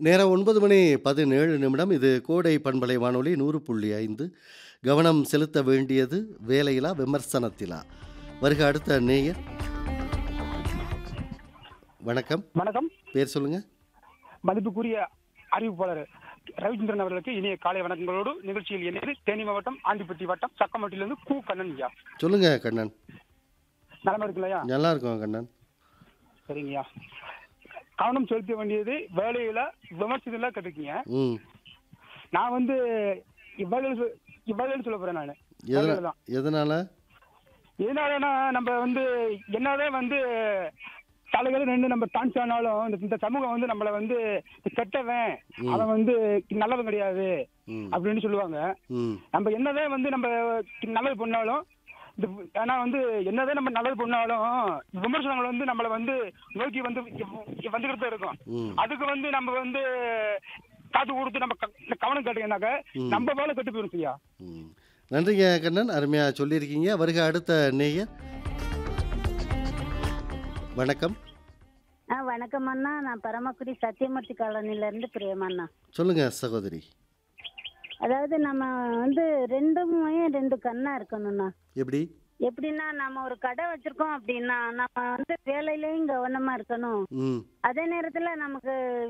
நேரம் 9 மணி 17 நிமிடம். இது கோடை பண்பலை வானொலி 100.5 கவனம் செலுத்த வேண்டியது வேலையிலா விமர்சனத்திலா. வருக அடுத்த நேயர். வணக்கம். வணக்கம். பேர் சொல்லுங்க. மதிப்புக்குரிய அறிவிப்பாளர் ரவிச்சந்திரன் அவர்களுக்கு இனிய காலை வணக்கங்களோடு நிகழ்ச்சியில் இணைந்து தேனி மாவட்டம் ஆண்டிப்பட்டி வட்டம் சக்கமட்டிலிருந்து கு கண்ணன் ஐயா சொல்லுங்க கண்ணன். நலமா இருக்குல்லையா நல்லா இருக்கோம் கண்ணன். சரிங்கய்யா கவனம் செலுத்த வேண்டியது வேலையில விமர்சனத்துல கேட்டிருக்கீங்க ம். நான் வந்து இவ்வளவு சொ- இவ்வளவு சொல்ல போறேன் நான் எதனா வேலையில தான் எதனால? எதனாலனா நம்ம வந்து என்னதான் வந்து தலைகளை நின்று நம்ம டான்ஸ் ஆனாலும் இந்த- இந்த சமூகம் வந்து நம்மள வந்து கெட்டவன் ம். அவன் வந்து நல்லவன் கிடையாது ம். அப்படின்னு சொல்லுவாங்க ம். நம்ம என்னதான் வந்து நம்ம நல்லது பண்ணாலும் இந்த ஆனா வந்து என்னதான் நம்ம நல்லது பண்ணாலும் விமர்சனங்கள் வந்து நம்மள வந்து நோக்கி வந்து வந்துகிட்டு தான் இருக்கும் ம். அதுக்கு வந்து நம்ம வந்து காத்து கொடுத்து நம்ம க- கவனம் கேட்டீங்கன்னாக்க ம். நம்ம வேலை கெட்டு போயிடும் சரியா ம். நன்றிங்க கண்ணன். அருமையா சொல்லியிருக்கீங்க. வருக அடுத்த நேயர். வணக்கம். ஆ வணக்கம் அண்ணா நான் பரமக்குடி சத்தியமூர்த்தி காலனில இருந்து பிரியமண்ணா சொல்லுங்க சகோதரி. அதாவது நம்ம வந்து ரெண்டுமே ரெண்டு கண்ணா இருக்கணும்ண்ணா எப்படி? எப்படின்னா நம்ம ஒரு கடை வச்சிருக்கோம் அப்படின்னா நம்ம வந்து வேலையிலயும் கவனமா இருக்கணும் ம். அதே நேரத்துல நமக்கு